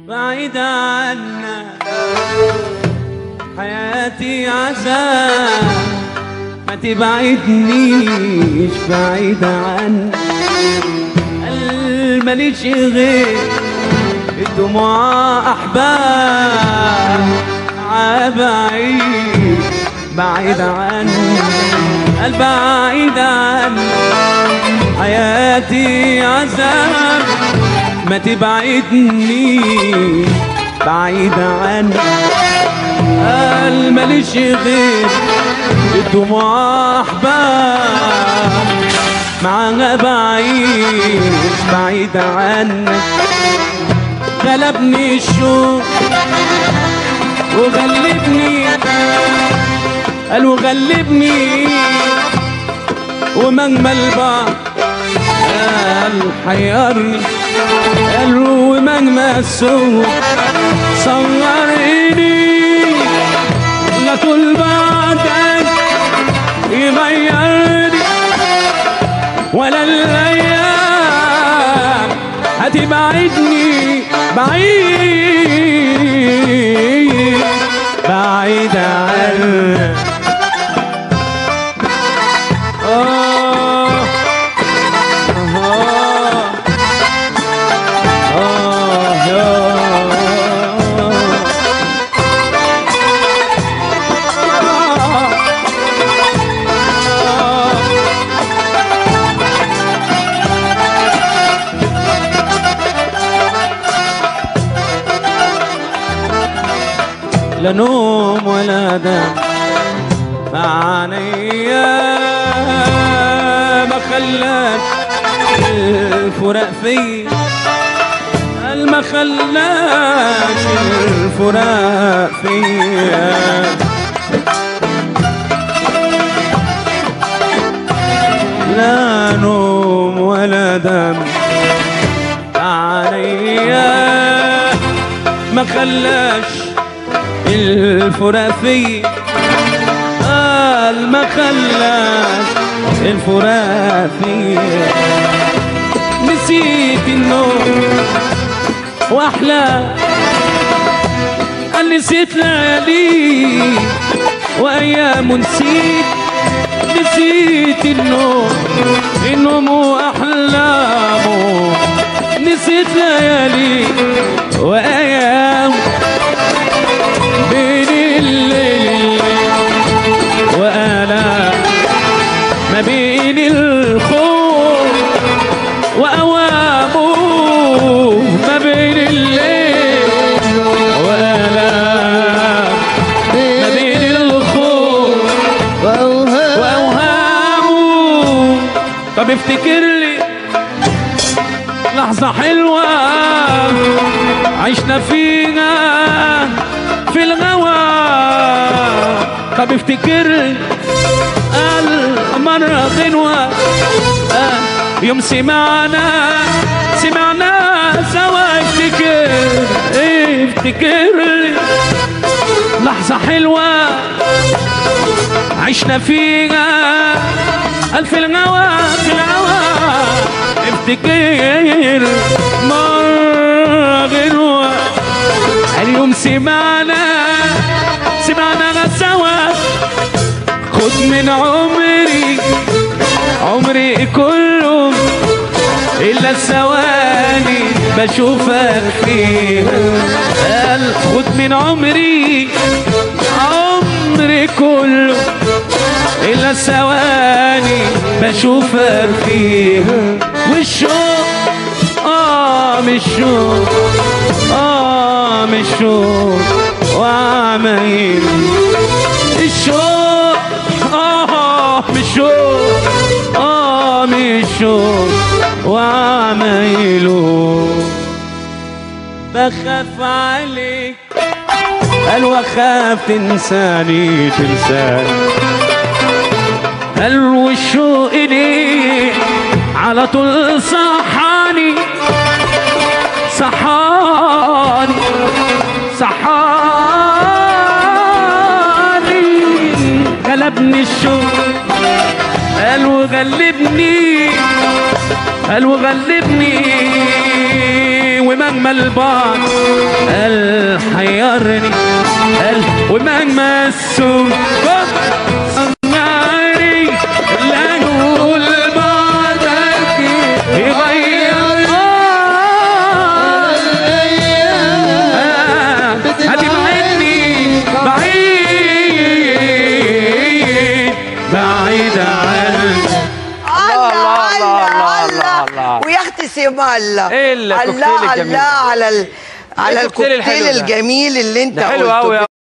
بعيد عنك حياتي عذاب ما تبعدنيش بعيد عنك قال ماليش غير الدموع احباب بعيد بعيد عنك قال بعيد عنك حياتي عذاب ما تبعدنيش بعيد عنك قال ماليش غير الدموع احباب معاها بعيد بعيد عنك غلبني الشوق وغلبني قال وغلبني ومهما البعض قال حيرني قال ومهما السوق صغرني لا طول بعدك يغيرني ولا الايام هتبعدني بعيد بعيد عنك آه آه آه لا نوم ولا دم معنيا ما خلاش الفراق فيا قال ما خلاش الفراق فيا لا نوم ولا دم عليا ما خلاش الفراق فيا قال ما خلاش الفراق فيا نسيت النوم واحلى قال نسيت ليالي وايام نسيت نسيت النوم النوم واحلامه نسيت ليالي وايام بين الليل وآلام ما بين الخوف وأوامه ما بين الليل وآلام ما بين الخوف وأوهامه طب افتكر لي لحظة حلوة عشنا فيها في الغوى طب افتكر قال مرة غنوة آه يوم سمعنا سمعنا سوا افتكر ايه افتكر لي لحظة حلوة عشنا فيها ألف الغوى في الهوى افتكر مرة غنوة اليوم سمعنا سمعنا سوا خد من عمري عمري كله إلا الثواني بشوفك فيها قال خد من عمري عمري كله إلا الثواني بشوفك فيها والشوق آه مش شوق آه مش شوق وعمايل الشوق آه مش شوق آه مش شوق وعمايله بخاف عليك قال واخاف تنساني تنساني قال والشوق ليه على طول صحاني صحاني صحاني غلبني الشوق قال وغلبني قال وغلبني ومهما البعد قال حيرني قال ومهما السوق صنعني لا نقول بعدك يغير آه، هتبعدني بعيد بعيد عنك الله الله، الله، الله الله، الله. الله ويا اختي سيما الله إيه الكوكتيل الله الجميل الله على ال... على الكوكتيل الحلو الكوكتيل ده؟ الجميل اللي انت ده حلو قلته قوي